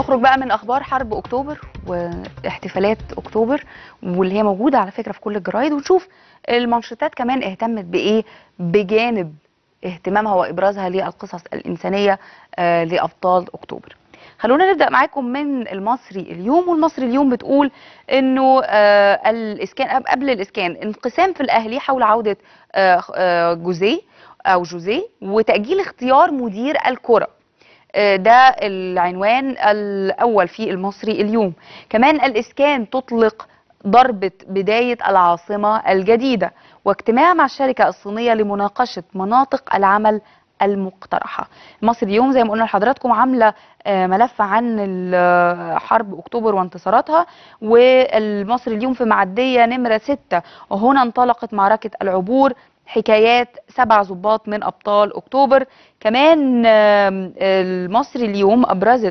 نخرج بقى من اخبار حرب اكتوبر واحتفالات اكتوبر واللي هي موجوده على فكره في كل الجرايد ونشوف المنشطات كمان اهتمت بايه بجانب اهتمامها وابرازها للقصص الانسانيه آه لابطال اكتوبر خلونا نبدا معاكم من المصري اليوم والمصري اليوم بتقول انه آه الاسكان قبل الاسكان انقسام في الاهلي حول عوده آه آه جوزيه او جوزيه وتاجيل اختيار مدير الكره ده العنوان الأول في المصري اليوم كمان الإسكان تطلق ضربة بداية العاصمة الجديدة واجتماع مع الشركة الصينية لمناقشة مناطق العمل المقترحة المصري اليوم زي ما قلنا لحضراتكم عاملة ملف عن حرب أكتوبر وانتصاراتها والمصري اليوم في معدية نمرة ستة وهنا انطلقت معركة العبور حكايات سبع ضباط من ابطال اكتوبر كمان المصري اليوم ابرزت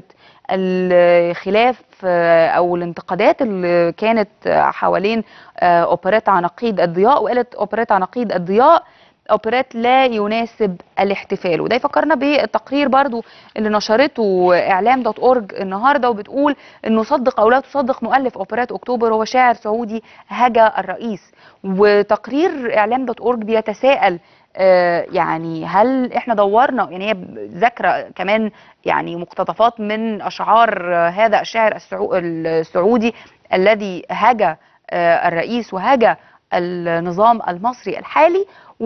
الخلاف او الانتقادات اللي كانت حوالين اوبريت عناقيد الضياء وقالت اوبريت عناقيد الضياء اوبريت لا يناسب الاحتفال وده يفكرنا بالتقرير برضو اللي نشرته اعلام دوت اورج النهارده وبتقول انه صدق او لا تصدق مؤلف اوبريت اكتوبر هو شاعر سعودي هجا الرئيس وتقرير اعلام دوت اورج بيتساءل آه يعني هل احنا دورنا يعني هي ذاكره كمان يعني مقتطفات من اشعار هذا الشاعر السعودي الذي هجا آه الرئيس وهجا النظام المصري الحالي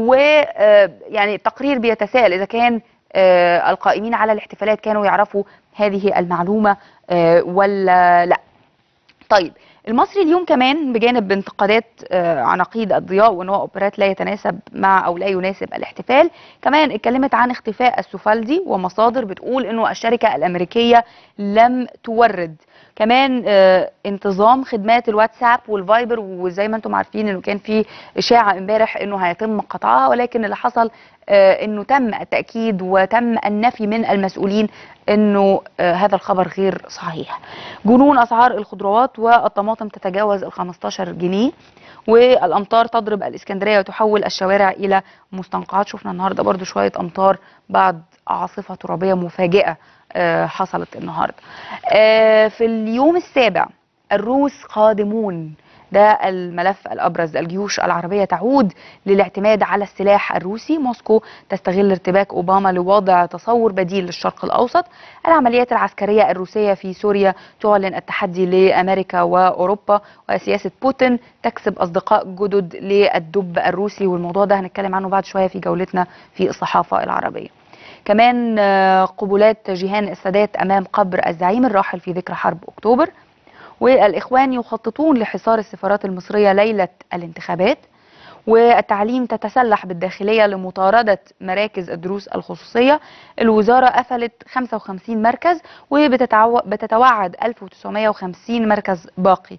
ويعني التقرير بيتساءل اذا كان القائمين على الاحتفالات كانوا يعرفوا هذه المعلومه ولا لا طيب المصري اليوم كمان بجانب انتقادات عناقيد الضياء وان هو اوبرات لا يتناسب مع او لا يناسب الاحتفال كمان اتكلمت عن اختفاء السفالدي ومصادر بتقول انه الشركه الامريكيه لم تورد كمان اه انتظام خدمات الواتساب والفايبر وزي ما انتم عارفين انه كان في اشاعه امبارح انه هيتم قطعها ولكن اللي حصل اه انه تم التاكيد وتم النفي من المسؤولين انه اه هذا الخبر غير صحيح. جنون اسعار الخضروات والطماطم تتجاوز ال 15 جنيه والامطار تضرب الاسكندريه وتحول الشوارع الى مستنقعات شفنا النهارده برضو شويه امطار بعد عاصفه ترابيه مفاجئه حصلت النهارده. في اليوم السابع الروس قادمون ده الملف الابرز الجيوش العربيه تعود للاعتماد على السلاح الروسي موسكو تستغل ارتباك اوباما لوضع تصور بديل للشرق الاوسط العمليات العسكريه الروسيه في سوريا تعلن التحدي لامريكا واوروبا وسياسه بوتين تكسب اصدقاء جدد للدب الروسي والموضوع ده هنتكلم عنه بعد شويه في جولتنا في الصحافه العربيه كمان قبلات جيهان السادات امام قبر الزعيم الراحل في ذكرى حرب اكتوبر والاخوان يخططون لحصار السفارات المصريه ليله الانتخابات والتعليم تتسلح بالداخليه لمطارده مراكز الدروس الخصوصيه الوزاره قفلت 55 مركز وبتتوعد 1950 مركز باقي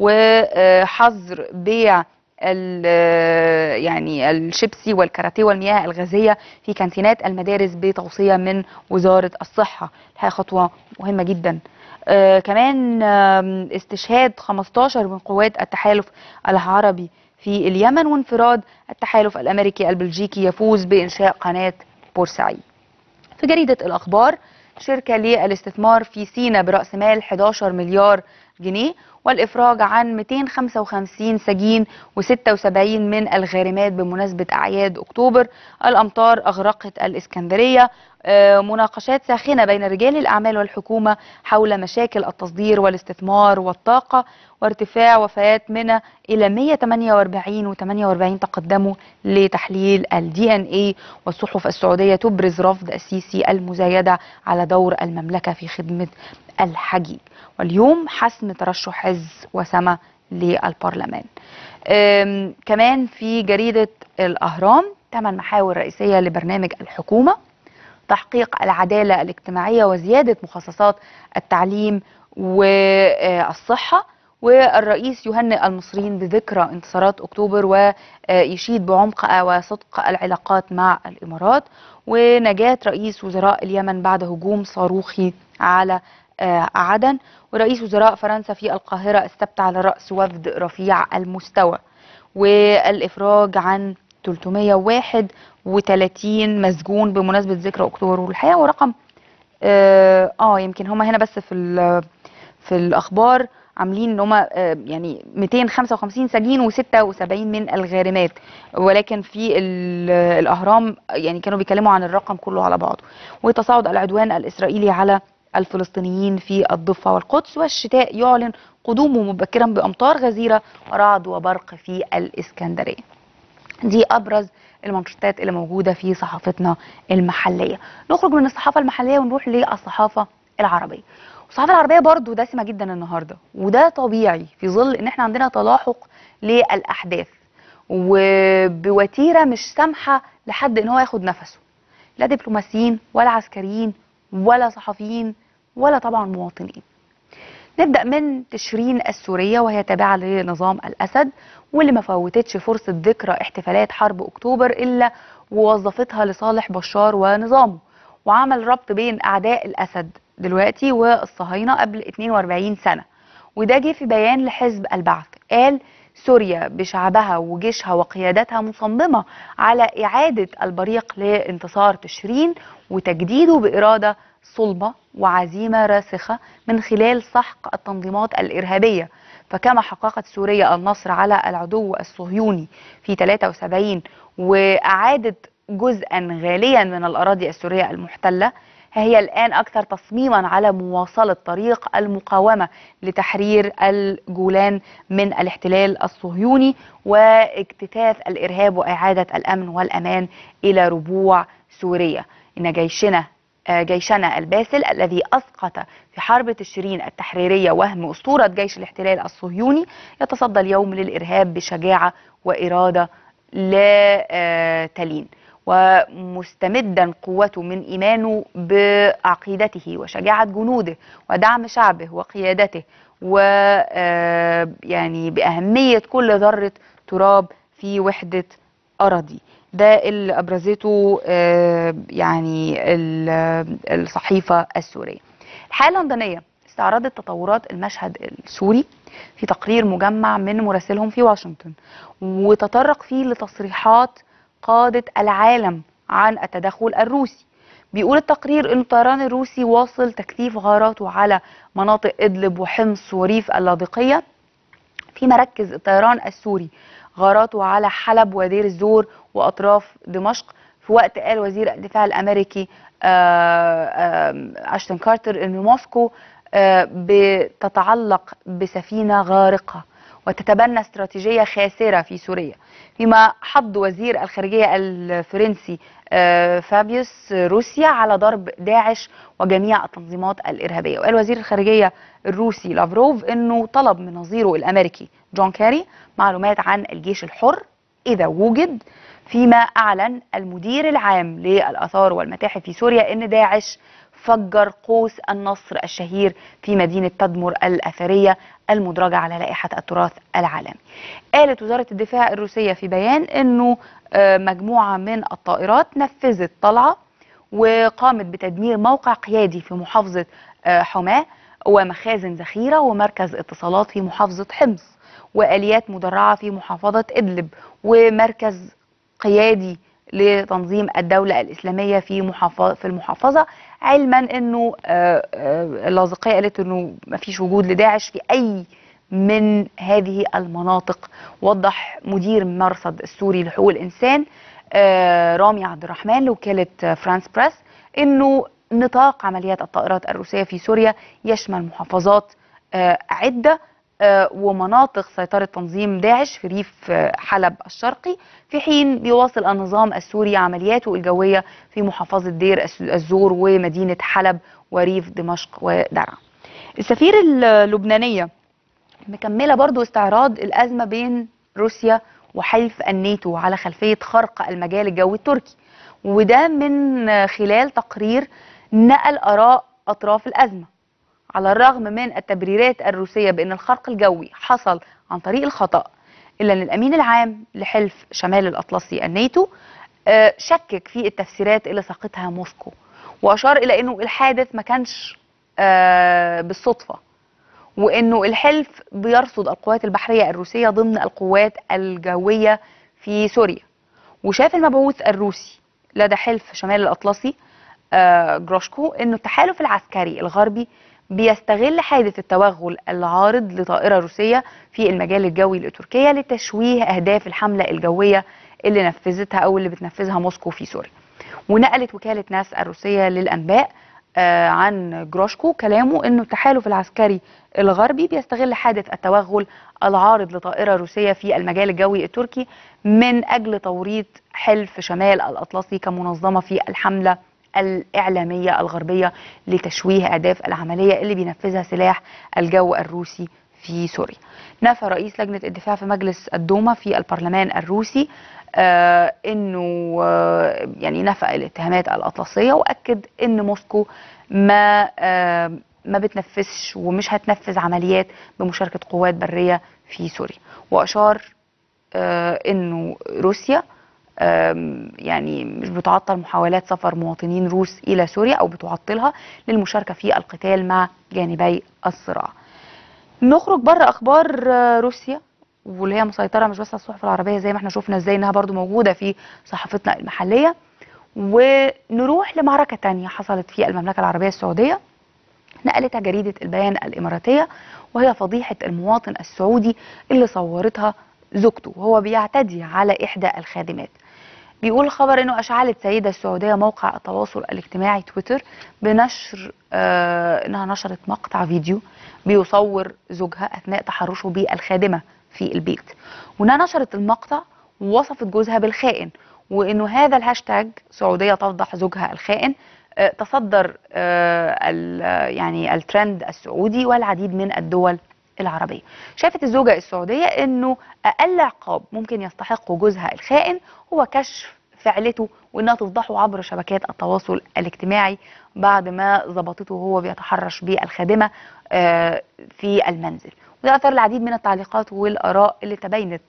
وحظر بيع يعني الشيبسي والكاراتيه والمياه الغازيه في كانتينات المدارس بتوصيه من وزاره الصحه الحقيقه خطوه مهمه جدا آه كمان آه استشهاد 15 من قوات التحالف العربي في اليمن وانفراد التحالف الامريكي البلجيكي يفوز بانشاء قناه بورسعيد. في جريده الاخبار شركه للاستثمار في سينا براس مال 11 مليار جنيه والافراج عن 255 سجين و76 من الغارمات بمناسبه اعياد اكتوبر الامطار اغرقت الاسكندريه مناقشات ساخنه بين رجال الاعمال والحكومه حول مشاكل التصدير والاستثمار والطاقه وارتفاع وفيات منى الى 148 و48 تقدموا لتحليل الدي ان اي والصحف السعوديه تبرز رفض السيسي المزايده على دور المملكه في خدمه الحجيج واليوم حسم ترشح عز وسما للبرلمان كمان في جريدة الأهرام ثمان محاور رئيسية لبرنامج الحكومة تحقيق العدالة الاجتماعية وزيادة مخصصات التعليم والصحة والرئيس يهنئ المصريين بذكرى انتصارات اكتوبر ويشيد بعمق وصدق العلاقات مع الامارات ونجاة رئيس وزراء اليمن بعد هجوم صاروخي على عدن ورئيس وزراء فرنسا في القاهرة السبت على رأس وفد رفيع المستوى والإفراج عن 331 مسجون بمناسبة ذكرى أكتوبر والحقيقة ورقم اه آه، يمكن هم هنا بس في ال- في الاخبار عاملين ان هم يعني 255 سجين و76 من الغارمات ولكن في ال- الاهرام يعني كانوا بيتكلموا عن الرقم كله على بعضه وتصاعد العدوان الاسرائيلي على الفلسطينيين في الضفه والقدس والشتاء يعلن قدومه مبكرا بامطار غزيره ورعد وبرق في الاسكندريه دي ابرز المانشيتات اللي موجوده في صحافتنا المحليه نخرج من الصحافه المحليه ونروح للصحافه العربيه الصحافه العربيه برضو دسمه جدا النهارده وده طبيعي في ظل ان احنا عندنا تلاحق للاحداث وبوتيره مش سامحه لحد ان هو ياخد نفسه لا دبلوماسيين ولا عسكريين ولا صحفيين ولا طبعا مواطنين نبدأ من تشرين السورية وهي تابعة لنظام الأسد واللي ما فوتتش فرصة ذكرى احتفالات حرب أكتوبر إلا ووظفتها لصالح بشار ونظامه وعمل ربط بين أعداء الأسد دلوقتي والصهاينة قبل 42 سنة وده جه في بيان لحزب البعث قال سوريا بشعبها وجيشها وقيادتها مصممة على إعادة البريق لانتصار تشرين وتجديده بإرادة صلبة وعزيمة راسخة من خلال سحق التنظيمات الإرهابية فكما حققت سوريا النصر على العدو الصهيوني في 73 وأعادت جزءا غاليا من الأراضي السورية المحتلة هي الآن أكثر تصميما على مواصلة طريق المقاومة لتحرير الجولان من الاحتلال الصهيوني واكتتاث الإرهاب وإعادة الأمن والأمان إلى ربوع سوريا إن جيشنا آه، جيشنا الباسل الذي أسقط في حرب تشرين التحريرية وهم أسطورة جيش الاحتلال الصهيوني يتصدى اليوم للإرهاب بشجاعة وإرادة لا آه، تلين ومستمدا قوته من إيمانه بعقيدته وشجاعة جنوده ودعم شعبه وقيادته و آه، يعني بأهمية كل ذرة تراب في وحدة أراضي ده اللي أبرزته آه، يعني ال- الصحيفة السورية الحياة اللندنية استعرضت تطورات المشهد السوري في تقرير مجمع من مراسلهم في واشنطن وتطرق فيه لتصريحات قادة العالم عن التدخل الروسي بيقول التقرير ان الطيران الروسي واصل تكثيف غاراته على مناطق ادلب وحمص وريف اللاذقيه في مراكز الطيران السوري غاراته على حلب ودير الزور واطراف دمشق في وقت قال وزير الدفاع الامريكي آه، آه، اشتون كارتر ان موسكو آه، بتتعلق بسفينه غارقه وتتبنى استراتيجيه خاسره في سوريا فيما حض وزير الخارجيه الفرنسي آه، فابيوس روسيا على ضرب داعش وجميع التنظيمات الارهابيه وقال وزير الخارجيه الروسي لافروف انه طلب من نظيره الامريكي جون كاري معلومات عن الجيش الحر اذا وجد فيما اعلن المدير العام للاثار والمتاحف في سوريا ان داعش فجر قوس النصر الشهير في مدينه تدمر الاثريه المدرجه على لائحه التراث العالمي. قالت وزاره الدفاع الروسيه في بيان انه آه، مجموعه من الطائرات نفذت طلعه وقامت بتدمير موقع قيادي في محافظه آه، حماه ومخازن ذخيره ومركز اتصالات في محافظه حمص واليات مدرعه في محافظه ادلب ومركز قيادي لتنظيم الدولة الإسلامية في محافظة في المحافظة علما أنه آه، آه، اللاذقية قالت أنه ما فيش وجود لداعش في أي من هذه المناطق وضح مدير مرصد السوري لحقوق الإنسان آه، رامي عبد الرحمن لوكالة آه، فرانس بريس أنه نطاق عمليات الطائرات الروسية في سوريا يشمل محافظات آه، عدة آه، ومناطق سيطرة تنظيم داعش في ريف آه، حلب الشرقي في حين بيواصل النظام السوري عملياته الجوية في محافظة دير الس- الزور ومدينة حلب وريف دمشق ودرعا السفير اللبنانية مكملة برضو استعراض الأزمة بين روسيا وحلف الناتو على خلفية خرق المجال الجوي التركي وده من خلال تقرير نقل آراء أطراف الأزمة على الرغم من التبريرات الروسية بأن الخرق الجوي حصل عن طريق الخطأ إلا أن الأمين العام لحلف شمال الأطلسي الناتو آه، شكك في التفسيرات اللي ساقتها موسكو وأشار إلى أنه الحادث ما كانش آه، بالصدفة وانه الحلف بيرصد القوات البحريه الروسيه ضمن القوات الجويه في سوريا وشاف المبعوث الروسي لدى حلف شمال الاطلسي آه، جروشكو انه التحالف العسكري الغربي بيستغل حادث التوغل العارض لطائرة روسية في المجال الجوي لتركيا لتشويه أهداف الحملة الجوية اللي نفذتها أو اللي بتنفذها موسكو في سوريا ونقلت وكالة ناس الروسية للأنباء آه، عن جروشكو كلامه انه التحالف العسكري الغربي بيستغل حادث التوغل العارض لطائرة روسية في المجال الجوي التركي من أجل توريط حلف شمال الأطلسي كمنظمة في الحملة الإعلامية الغربية لتشويه أهداف العملية اللي بينفذها سلاح الجو الروسي في سوريا نفى رئيس لجنة الدفاع في مجلس الدوما في البرلمان الروسي آه انه آه يعني نفى الاتهامات الاطلسيه واكد ان موسكو ما آه ما بتنفذش ومش هتنفذ عمليات بمشاركه قوات بريه في سوريا واشار آه انه روسيا آم، يعني مش بتعطل محاولات سفر مواطنين روس الى سوريا او بتعطلها للمشاركه في القتال مع جانبي الصراع. نخرج بره اخبار آه، روسيا واللي هي مسيطره مش بس على الصحف العربيه زي ما احنا شفنا ازاي انها برضو موجوده في صحافتنا المحليه ونروح لمعركه تانية حصلت في المملكه العربيه السعوديه نقلتها جريده البيان الاماراتيه وهي فضيحه المواطن السعودي اللي صورتها زوجته وهو بيعتدي على احدى الخادمات بيقول الخبر انه اشعلت سيده السعوديه موقع التواصل الاجتماعي تويتر بنشر آه انها نشرت مقطع فيديو بيصور زوجها اثناء تحرشه بالخادمه في البيت وانها نشرت المقطع ووصفت جوزها بالخائن وانه هذا الهاشتاج سعوديه تفضح زوجها الخائن آه، تصدر آه، ال- يعني الترند السعودي والعديد من الدول العربيه شافت الزوجه السعوديه انه اقل عقاب ممكن يستحقه جوزها الخائن هو كشف فعلته وانها تفضحه عبر شبكات التواصل الاجتماعي بعد ما ظبطته وهو بيتحرش بالخادمه آه، في المنزل وده اثار العديد من التعليقات والاراء اللي تباينت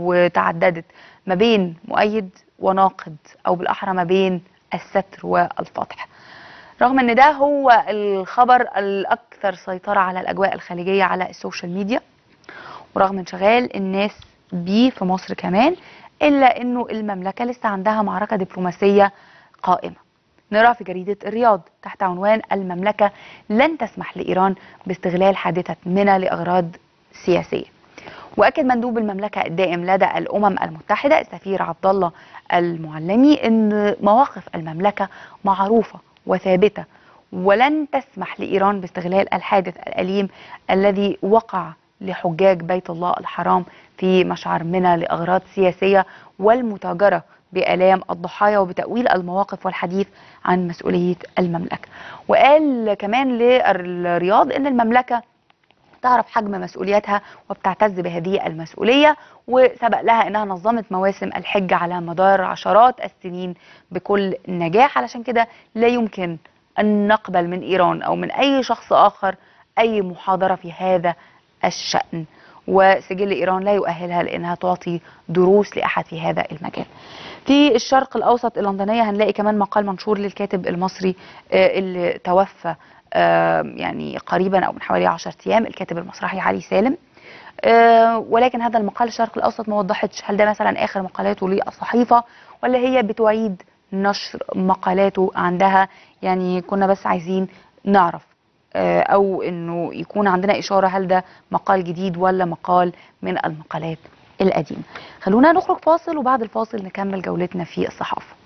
وتعددت ما بين مؤيد وناقد او بالاحرى ما بين الستر والفضح رغم ان ده هو الخبر الاكثر سيطره على الاجواء الخليجيه على السوشيال ميديا ورغم انشغال الناس بيه في مصر كمان الا انه المملكه لسه عندها معركه دبلوماسيه قائمه نرى في جريده الرياض تحت عنوان المملكه لن تسمح لايران باستغلال حادثه منى لاغراض سياسيه واكد مندوب المملكه الدائم لدى الامم المتحده السفير عبد الله المعلمي ان مواقف المملكه معروفه وثابته ولن تسمح لايران باستغلال الحادث الاليم الذي وقع لحجاج بيت الله الحرام في مشعر منى لاغراض سياسيه والمتاجره بالام الضحايا وبتاويل المواقف والحديث عن مسؤوليه المملكه وقال كمان للرياض ان المملكه تعرف حجم مسؤولياتها وبتعتز بهذه المسؤولية وسبق لها انها نظمت مواسم الحج على مدار عشرات السنين بكل نجاح علشان كده لا يمكن ان نقبل من ايران او من اي شخص اخر اي محاضرة في هذا الشأن وسجل ايران لا يؤهلها لانها تعطي دروس لاحد في هذا المجال. في الشرق الاوسط اللندنيه هنلاقي كمان مقال منشور للكاتب المصري آه، اللي توفى آه، يعني قريبا او من حوالي 10 ايام الكاتب المسرحي علي سالم آه، ولكن هذا المقال الشرق الاوسط ما وضحتش هل ده مثلا اخر مقالاته للصحيفه ولا هي بتعيد نشر مقالاته عندها يعني كنا بس عايزين نعرف آه، او انه يكون عندنا اشاره هل ده مقال جديد ولا مقال من المقالات القديمه خلونا نخرج فاصل وبعد الفاصل نكمل جولتنا في الصحافه